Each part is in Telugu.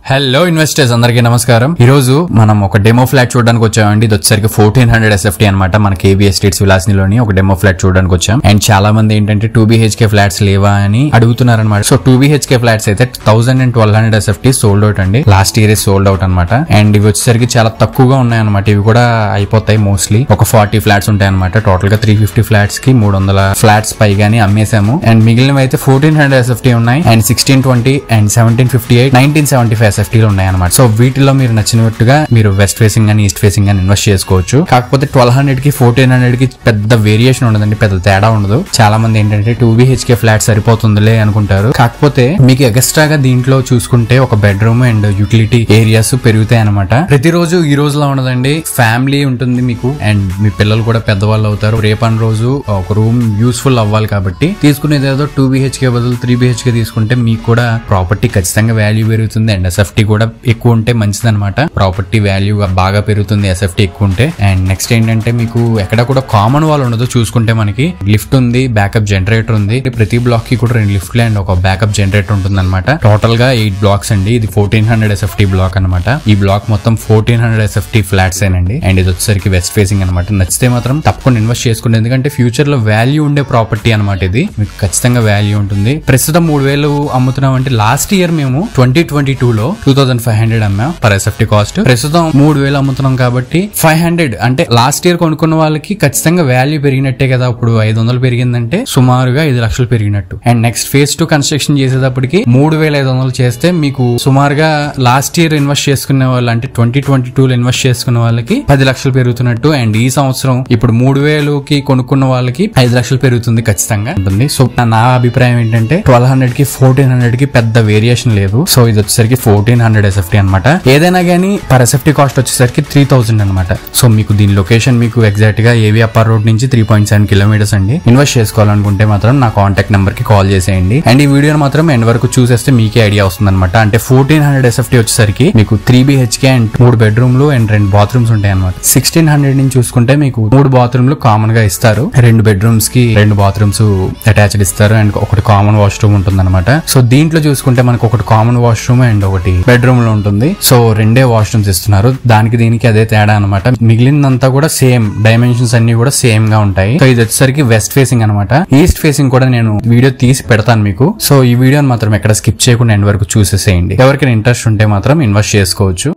హలో ఇన్వెస్టర్స్ అందరికీ నమస్కారం ఈ రోజు మనం ఒక డెమో ఫ్లాట్ చూడడానికి వచ్చామండి ఇది వచ్చేసరికి ఫోర్టీన్ హండ్రెడ్ ఎస్ఎఫ్టీ అనమాట మన కేబీ ఎస్టేట్స్ విలాసినిలోని ఒక డెమో ఫ్లాట్ చూడడానికి వచ్చాం అండ్ చాలా మంది ఏంటంటే టూ బిహెచ్కే ఫ్లాట్స్ లేవా అని అడుగుతున్నారు అనమాట సో టూ బిహెచ్కే ఫ్లాట్స్ అయితే thousand and twelve hundred SFT sold out అండి లాస్ట్ ఇయర్ సోల్డ్ అవుట్ అనమాట అండ్ ఇవి వచ్చేసరికి చాలా తక్కువగా ఉన్నాయన్నమాట ఇవి కూడా అయిపోతాయి మోస్ట్లీ ఒక ఫార్టీ ఫ్లాట్స్ ఉంటాయి అనమాట టోటల్ గా త్రీ ఫిఫ్టీ ఫ్లాట్స్ కి మూడు వందల ఫ్లాట్స్ పైగాని అమ్మేశాము అండ్ మిగిలినవి అయితే ఫోర్టీన్ హండ్రెడ్ ఎస్ఎఫ్టీ ఉన్నాయి and sixteen twenty and seventeen fifty eight nineteen seventy five SFT లో ఉన్నాయి అనమాట సో వీటిలో మీరు నచ్చినట్టుగా మీరు వెస్ట్ ఫేసింగ్ అని ఈస్ట్ ఫేసింగ్ అని ఇన్వెస్ట్ చేసుకోవచ్చు కాకపోతే ట్వెల్వ్ హండ్రెడ్ కి ఫోర్టీన్ హండ్రెడ్ కి పెద్ద వేరియేషన్ ఉండదండి పెద్ద తేడా ఉండదు చాలా మంది ఏంటంటే టూ బిహెచ్కే ఫ్లాట్ సరిపోతుందిలే అనుకుంటారు కాకపోతే మీకు ఎక్స్ట్రాగా దీంట్లో చూసుకుంటే ఒక బెడ్రూమ్ అండ్ యూటిలిటీ ఏరియాస్ పెరుగుతాయి అనమాట ప్రతిరోజు ఈ రోజులో ఉండదండి ఫ్యామిలీ ఉంటుంది మీకు అండ్ మీ పిల్లలు కూడా పెద్దవాళ్ళు అవుతారు రేపని రోజు ఒక రూమ్ యూస్ఫుల్ అవ్వాలి కాబట్టి తీసుకునేది ఏదో టూ బిహెచ్కే బదులు త్రీ బిహెచ్కే తీసుకుంటే మీకు కూడా ప్రాపర్టీ ఖచ్చితంగా వాల్యూ పెరుగుతుంది అండ్ ఎస్ఎఫ్టీ కూడా ఎక్కువ ఉంటే మంచిది అనమాట ప్రాపర్టీ వాల్యూ బాగా పెరుగుతుంది ఎస్ఎఫ్టీ ఎక్కువ ఉంటే అండ్ నెక్స్ట్ ఏంటంటే మీకు ఎక్కడ కూడా కామన్ వాల్ ఉండదు చూసుకుంటే మనకి లిఫ్ట్ ఉంది బ్యాకప్ జనరేటర్ ఉంది ప్రతి బ్లాక్ కి కూడా రెండు లిఫ్ట్లు అండ్ ఒక బ్యాకప్ జనరేటర్ ఉంటుంది అనమాట టోటల్ గా ఎయిట్ బ్లాక్స్ అండి ఇది ఫోర్టీన్ హండ్రెడ్ ఎస్ఎఫ్టీ బ్లాక్ అనమాట ఈ బ్లాక్ మొత్తం ఫోర్టీన్ హండ్రెడ్ ఎస్ఎఫ్టీ ఫ్లాట్స్ ఏనండి అండ్ ఇది వచ్చేసరికి వెస్ట్ ఫేసింగ్ అనమాట నచ్చితే మాత్రం తప్పకుండా ఇన్వెస్ట్ చేసుకోండి ఎందుకంటే ఫ్యూచర్ లో వాల్యూ ఉండే ప్రాపర్టీ అనమాట ఇది మీకు ఖచ్చితంగా వాల్యూ ఉంటుంది ప్రస్తుతం మూడు వేలు అమ్ముతున్నాం అంటే లాస్ట్ ఇయర్ మేము ట్వంటీ ట్వంటీ టూ లో టూ థౌసండ్ ఫైవ్ హండ్రెడ్ అమ్మాం పర్ ఎస్ఎఫ్టీ కాస్ట్ ప్రస్తుతం మూడు వేలు అమ్ముతున్నాం కాబట్టి ఫైవ్ హండ్రెడ్ అంటే లాస్ట్ ఇయర్ కొనుక్కున్న వాళ్ళకి ఖచ్చితంగా వాల్యూ పెరిగినట్టే కదా ఇప్పుడు ఐదు వందలు పెరిగిందంటే సుమారుగా ఐదు లక్షలు పెరిగినట్టు and next phase two construction చేసేటప్పటికి మూడు వేల ఐదు వందలు చేస్తే మీకు సుమారుగా లాస్ట్ ఇయర్ ఇన్వెస్ట్ చేసుకునే వాళ్ళు అంటే ట్వంటీ ట్వంటీ టూ లో ఇన్వెస్ట్ చేసుకున్న వాళ్ళకి పది లక్షలు పెరుగుతున్నట్టు అండ్ ఈ సంవత్సరం ఇప్పుడు మూడు వేలుకి కొనుక్కున్న వాళ్ళకి ఐదు లక్షలు పెరుగుతుంది ఖచ్చితంగా ఉంటుంది సో నా- నా అభిప్రాయం ఏంటంటే ట్వెల్వ్ హండ్రెడ్ కి ఫోర్టీన్ హండ్రెడ్ కి పెద్ద వేరియేషన్ లేదు సో ఇది వచ్చేసరికి ఫోర్టీన్ హండ్రెడ్ ఎస్ఎఫ్టీ అనమాట ఏదైనా కానీ పర్ ఎస్ఎఫ్టీ కాస్ట్ వచ్చేసరికి త్రీ థౌసండ్ అనమాట సో మీకు దీని లొకేషన్ మీకు ఎగ్జాక్ట్ గా ఏవి అప్పర్ రోడ్ నుంచి త్రీ పాయింట్ సెవెన్ కిలోమీటర్స్ అండి ఇన్వెస్ట్ చేసుకోవాలనుకుంటే మాత్రం నా కాంటాక్ట్ నెంబర్ కి కాల్ చేసేయండి అండ్ ఈ వీడియోని మాత్రం ఎండ్ వరకు చూసేస్తే మీకే ఐడియా వస్తుంది అనమాట అంటే ఫోర్టీన్ హండ్రెడ్ ఎస్ఎఫ్టీ వచ్చేసరికి మీకు త్రీ బిహెచ్కే అండ్ మూడు బెడ్రూమ్లు అండ్ రెండు బాత్రూమ్స్ ఉంటాయి అనమాట సిక్స్టీన్ హండ్రెడ్ నుంచి చూసుకుంటే మీకు మూడు బాత్రూమ్లు కామన్ గా ఇస్తారు రెండు బెడ్రూమ్స్ కి రెండు బాత్రూమ్స్ అటాచ్డ్ ఇస్తారు అండ్ ఒకటి కామన్ వాష్రూమ్ ఉంటుంది అనమాట సో దీంట్లో చూసుకుంటే మనకు ఒకటి కామన్ వాష్రూమ్ అండ్ ఒకటి బెడ్రూమ్ లో ఉంటుంది సో రెండే వాష్రూమ్స్ ఇస్తున్నారు దానికి దీనికి అదే తేడా అనమాట మిగిలినంతా కూడా సేమ్ డైమెన్షన్స్ అన్ని కూడా సేమ్ గా ఉంటాయి సో ఇది వచ్చేసరికి వెస్ట్ ఫేసింగ్ అనమాట ఈస్ట్ ఫేసింగ్ కూడా నేను వీడియో తీసి పెడతాను మీకు సో ఈ వీడియోని మాత్రం ఎక్కడ స్కిప్ చేయకుండా ఎండ్ వరకు చూసేసేయండి ఎవరికైనా ఇంట్రెస్ట్ ఉంటే మాత్రం ఇన్వెస్ట్ చేసుకోవచ్చు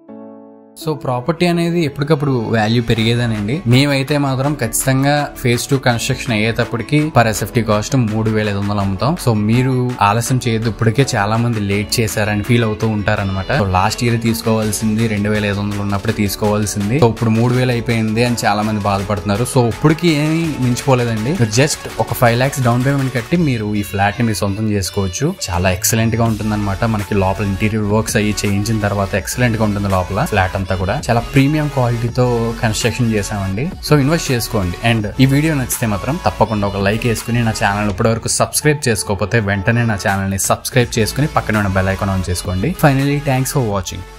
సో ప్రాపర్టీ అనేది ఎప్పటికప్పుడు వాల్యూ పెరిగేదనండి మేమైతే మాత్రం ఖచ్చితంగా ఫేజ్ టూ కన్స్ట్రక్షన్ అయ్యేటప్పటికి పర్ ఎస్ఎఫ్టీ కాస్ట్ మూడు వేల ఐదు వందలు అమ్ముతాం సో మీరు ఆలస్యం చేయొద్దు ఇప్పటికే చాలా మంది లేట్ చేశారని ఫీల్ అవుతూ ఉంటారనమాట సో లాస్ట్ ఇయర్ తీసుకోవాల్సింది రెండు వేల ఐదు వందలు ఉన్నప్పుడే తీసుకోవాల్సింది సో ఇప్పుడు మూడు వేలు అయిపోయింది అని చాలా మంది బాధపడుతున్నారు సో ఇప్పటికి ఏమీ మించిపోలేదండి జస్ట్ ఒక ఫైవ్ లాక్స్ డౌన్ పేమెంట్ కట్టి మీరు ఈ ఫ్లాట్ ని మీరు సొంతం చేసుకోవచ్చు చాలా ఎక్సలెంట్ గా ఉంటుంది మనకి లోపల ఇంటీరియర్ వర్క్స్ అయ్యి చేయించిన తర్వాత ఎక్సలెంట్ గా ఉంటుంది లోపల ఫ్లాట్ అంతా కూడా చాలా ప్రీమియం క్వాలిటీతో కన్స్ట్రక్షన్ చేసామండి సో ఇన్వెస్ట్ చేసుకోండి అండ్ ఈ వీడియో నచ్చితే మాత్రం తప్పకుండా ఒక లైక్ వేసుకుని నా ఛానల్ ఇప్పటివరకు సబ్స్క్రైబ్ చేసుకోకపోతే వెంటనే నా ఛానల్ ని సబ్స్క్రైబ్ చేసుకుని పక్కన ఉన్న బెల్ ఐకాన్ ఆన్ చేసుకోండి ఫైనలీ థ్యాంక్స్ ఫర్ వాచింగ్